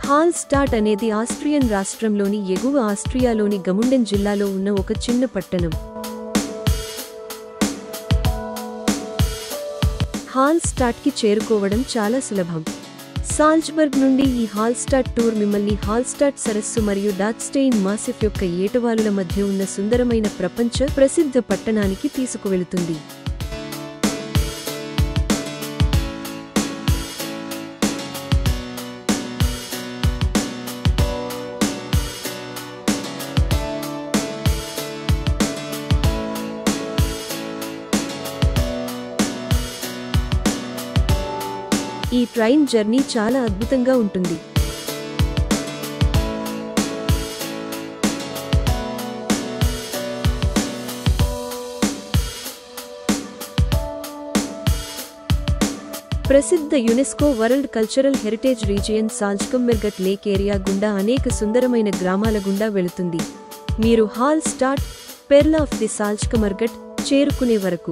Hallstatt అనేది Austrian రాష్ట్రంలోని ఎగువ ఆస్ట్రియాలోని గముండెన్ జిల్లాలో ఉన్న ఒక చిన్న పట్టణం హాల్స్టాట్కి చేరుకోవడం చాలా సులభం సాల్జ్బర్గ్ నుండి ఈ హాల్స్టాట్ టూర్ మిమ్మల్ని హాల్స్టాట్ సరస్సు మరియు డాట్స్టెయిన్ మాసిఫ్ యొక్క ఏటవాలుల మధ్య ఉన్న సుందరమైన ప్రపంచ ప్రసిద్ధ పట్టణానికి తీసుకువెళుతుంది ఈ ట్రైన్ జర్నీ చాలా అద్భుతంగా ఉంటుంది ప్రసిద్ధ UNESCO world cultural heritage region Salzkammergut lake area గుండా అనేక సుందరమైన గ్రామాల గుండా వెళుతుంది మీరు Hallstatt pearl of the Salzkammergut చేరుకునే వరకు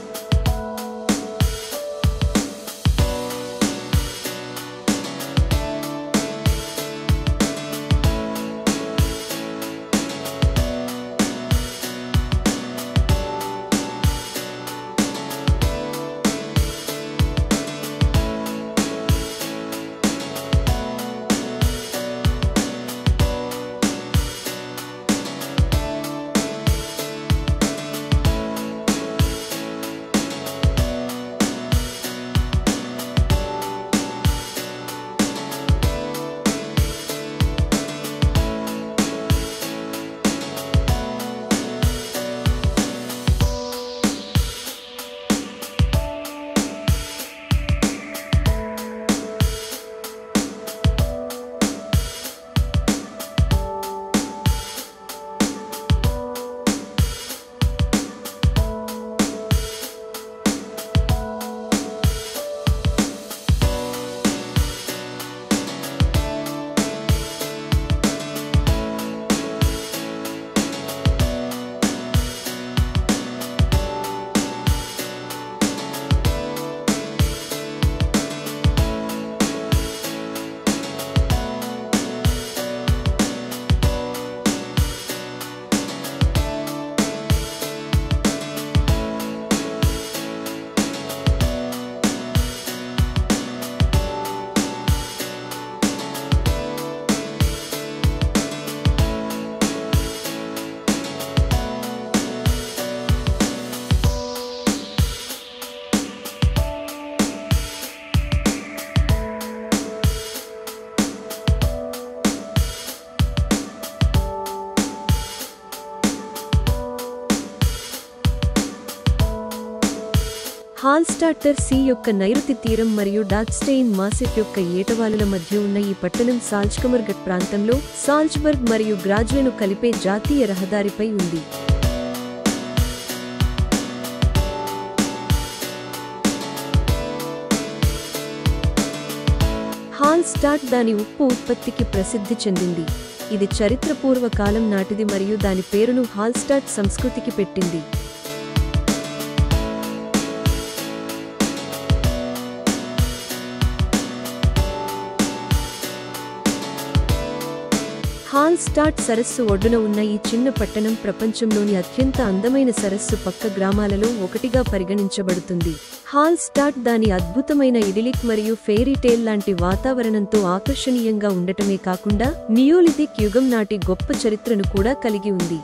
హాల్స్టాటర్ సీ యొక్క నైరుతి తీరం మరియు డాట్స్టెయిన్ మాసిఫ్ యొక్క ఏటవాలుల మధ్య ఉన్న ఈ పట్టణం సాల్జ్కమర్గట్ ప్రాంతంలో సాల్జ్బర్గ్ మరియు గ్రాజ్లను కలిపే జాతీయ రహదారిపై ఉంది హాల్స్టాట్ దాని ఉప్పు ఉత్పత్తికి ప్రసిద్ధి చెందింది ఇది చరిత్రపూర్వ కాలం నాటిది మరియు దాని పేరును హాల్స్టాట్ సంస్కృతికి పెట్టింది హాల్స్టాట్ సరస్సు ఒడ్డున ఉన్న ఈ చిన్న పట్టణం ప్రపంచంలోని అత్యంత అందమైన సరస్సు పక్క గ్రామాలలో ఒకటిగా పరిగణించబడుతుంది హాల్స్టాట్ దాని అద్భుతమైన ఇడిలిక్ మరియు ఫెయిరీ టేల్ లాంటి వాతావరణంతో ఆకర్షణీయంగా ఉండటమే కాకుండా నియోలిథిక్ యుగం నాటి గొప్ప చరిత్రను కూడా కలిగి ఉంది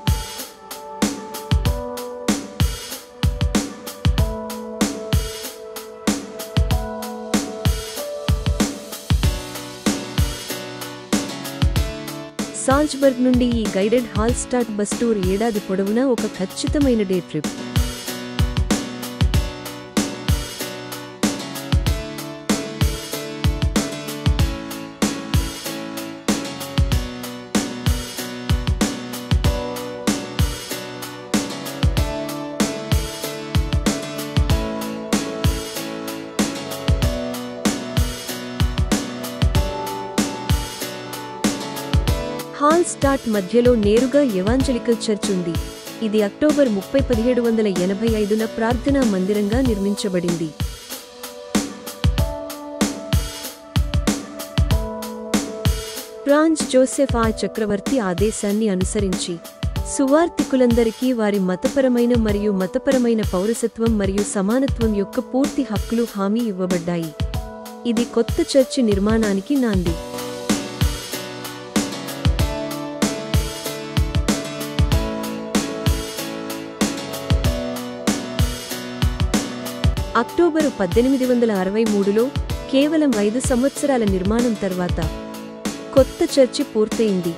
సాల్జ్బర్గ్ నుండి ఈ గైడెడ్ హాల్స్టాట్ బస్ టూర్ ఏడాది పొడవునా ఒక ఖచ్చితమైన డే ట్రిప్ హాల్ స్టాట్ మధ్యలో నేరుగా ఎవాంజలికల్ చర్చ్ ఉంది ఇది అక్టోబర్ ముప్పై పదిహేడు వందల ఎనభై ఐదున ప్రార్థనా మందిరంగా నిర్మించబడింది ఫ్రాన్స్ జోసెఫ్ ఆ చక్రవర్తి ఆదేశాన్ని అనుసరించి సువార్తికులందరికీ వారి మతపరమైన మరియు మతపరమైన పౌరసత్వం మరియు సమానత్వం యొక్క పూర్తి హక్కులు హామీ ఇవ్వబడ్డాయి ఇది కొత్త చర్చి నిర్మాణానికి నాంది అక్టోబరు పద్దెనిమిది వందల అరవై మూడులో కేవలం ఐదు సంవత్సరాల నిర్మాణం తర్వాత కొత్త చర్చి పూర్తయింది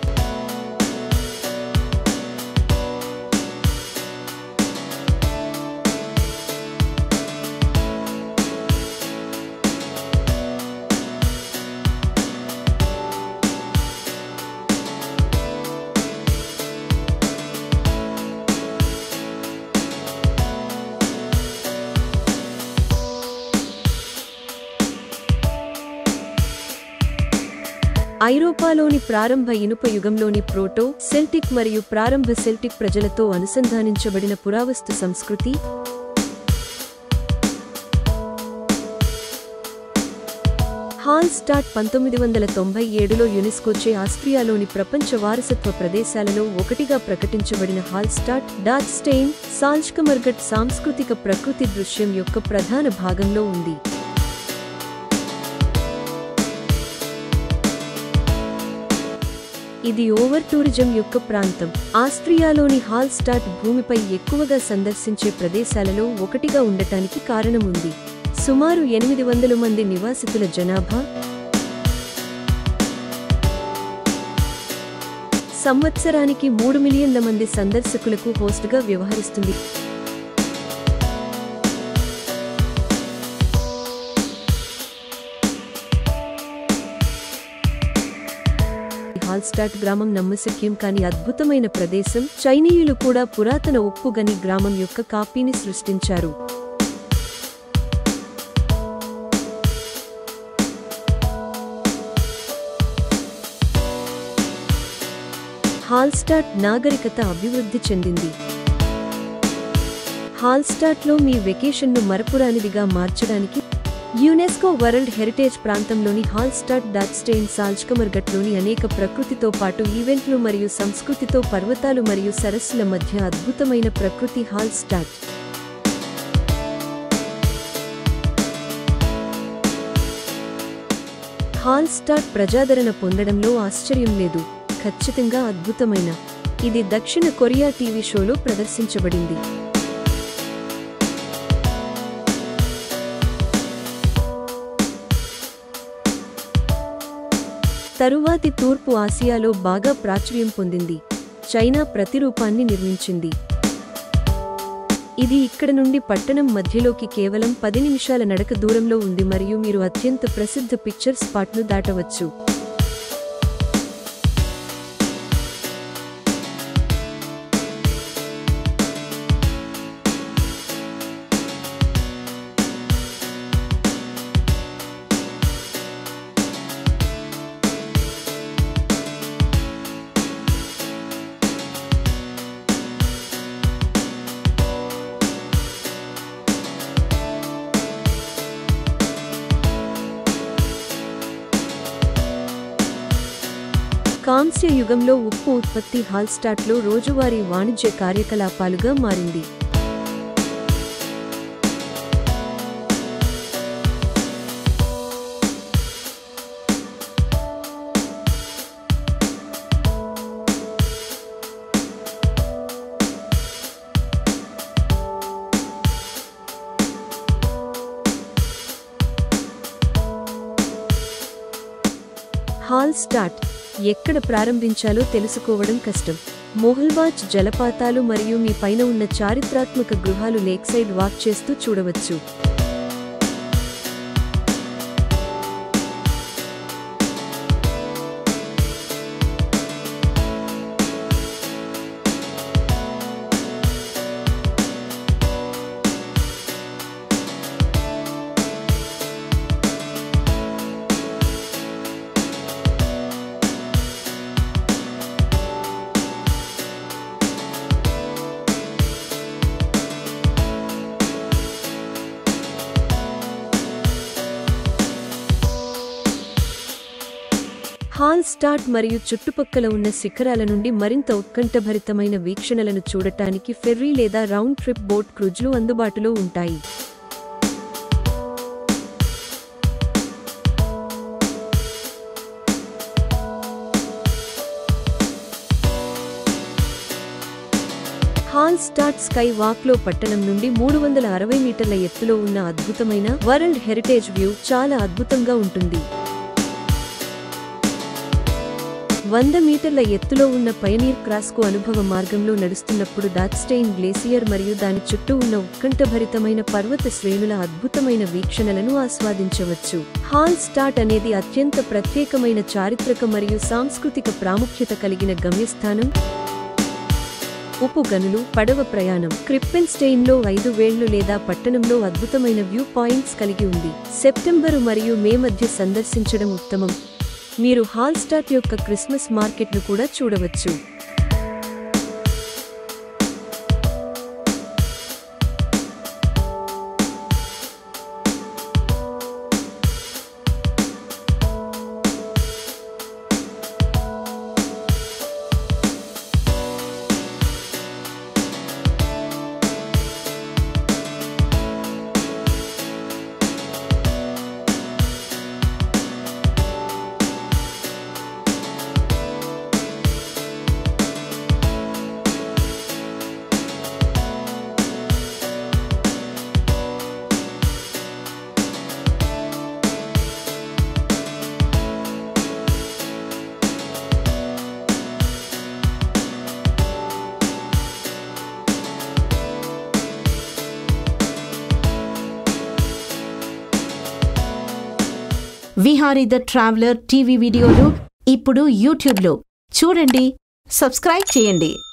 ఐరోపాలోని ప్రారంభ ఇనుప యుగంలోని ప్రోటో సెల్టిక్ మరియు ప్రారంభ సెల్టిక్ ప్రజలతో అనుసంధానించబడిన పురావస్తు సంస్కృతి హాల్ స్టాట్ పంతొమ్మిది వందల తొంభై ఏడులో యునెస్కోచే ఆస్ట్రియాలోని ప్రపంచ వారసత్వ ప్రదేశాలలో ఒకటిగా ప్రకటించబడిన Hallstatt Dachstein Salzkammergut సాంస్కృతిక ప్రకృతి దృశ్యం యొక్క ప్రధాన భాగంలో ఉంది ఇది ఓవర్ టూరిజం యొక్క ప్రాంతం ఆస్ట్రియాలోని హాల్ స్టాట్ భూమిపై ఎక్కువగా సందర్శించే ప్రదేశాలలో ఒకటిగా ఉండటానికి కారణముంది సుమారు ఎనిమిది వందల మంది నివాసితుల జనాభా సంవత్సరానికి మూడు మిలియన్ల మంది సందర్శకులకు హోస్ట్గా వ్యవహరిస్తుంది హాల్స్టాట్ గ్రామం నమ్మశక్యం కాని అద్భుతమైన ప్రదేశం చైనీయులు కూడా పురాతన ఉప్పు గని గ్రామం యొక్క కాపీని సృష్టించారు హాల్స్టాట్ నాగరికత అభివృద్ధి చెందింది హాల్స్టాట్లో మీ వెకేషన్ను మరపురానిదిగా మార్చడానికి యునెస్కో వరల్డ్ హెరిటేజ్ ప్రాంతంలోని హాల్స్టాట్ డాట్స్టెయిన్ సాల్జ్కమర్గట్లోని అనేక ప్రకృతితో పాటు ఈవెంట్లు మరియు సంస్కృతితో పర్వతాలు మరియు సరస్సుల మధ్య అద్భుతమైన ప్రకృతి హాల్స్టాట్ హాల్స్టాట్ ప్రజాదరణ పొందడంలో ఆశ్చర్యం లేదు ఖచ్చితంగా అద్భుతమైన ఇది దక్షిణ కొరియా టీవీ షోలో ప్రదర్శించబడింది తరువాతి తూర్పు ఆసియాలో బాగా ప్రాచుర్యం పొందింది చైనా ప్రతిరూపాన్ని నిర్మించింది ఇది ఇక్కడ నుండి పట్టణం మధ్యలోకి కేవలం పది నిమిషాల నడక దూరంలో ఉంది మరియు మీరు అత్యంత ప్రసిద్ధ పిక్చర్ స్పాట్ను దాటవచ్చు కాంస్య యుగంలో ఉప్పు ఉత్పత్తి హాల్స్టాట్లో రోజువారీ వాణిజ్య కార్యకలాపాలుగా మారింది హాల్ స్టార్ట్ ఎక్కడ ప్రారంభించాలో తెలుసుకోవడం కష్టం మొహల్వాచ్ జలపాతాలు మరియు మీ పైన ఉన్న చారిత్రాత్మక గృహాలు లేక్సైడ్ వాక్ చేస్తూ చూడవచ్చు హాల్ స్టార్ట్ మరియు చుట్టుపక్కల ఉన్న శిఖరాల నుండి మరింత ఉత్కంఠభరితమైన వీక్షణలను చూడటానికి ఫెర్రీ లేదా రౌండ్ ట్రిప్ బోట్ క్రూజ్లు అందుబాటులో ఉంటాయి హాల్ స్టార్ట్ స్కై వాక్లో పట్టణం నుండి మూడు వందల అరవై మీటర్ల ఎత్తులో ఉన్న అద్భుతమైన వరల్డ్ హెరిటేజ్ వ్యూ చాలా అద్భుతంగా ఉంటుంది వంద మీటర్ల ఎత్తులో ఉన్న పయనీర్ క్రాస్కు అనుభవ మార్గంలో నడుస్తున్నప్పుడు డాట్స్టెయిన్ గ్లేసియర్ మరియు దాని చుట్టూ ఉన్న ఉత్కంఠభరితమైన పర్వత శ్రేణుల అద్భుతమైన వీక్షణలను ఆస్వాదించవచ్చు హాల్ స్టార్ట్ అనేది అత్యంత ప్రత్యేకమైన చారిత్రక మరియు సాంస్కృతిక ప్రాముఖ్యత కలిగిన గమ్యస్థానం ఉప్పు గనులు పడవ ప్రయాణం క్రిప్పెన్స్టెయిన్లో ఐదు వేళ్లు లేదా పట్టణంలో అద్భుతమైన వ్యూ పాయింట్స్ కలిగి ఉంది సెప్టెంబరు మరియు మే మధ్య సందర్శించడం ఉత్తమం మీరు హాల్స్టాట్ యొక్క క్రిస్మస్ మార్కెట్ను కూడా చూడవచ్చు విహారీ ద ట్రావెలర్ టీవీ వీడియోలు ఇప్పుడు యూట్యూబ్లో చూడండి సబ్స్క్రైబ్ చేయండి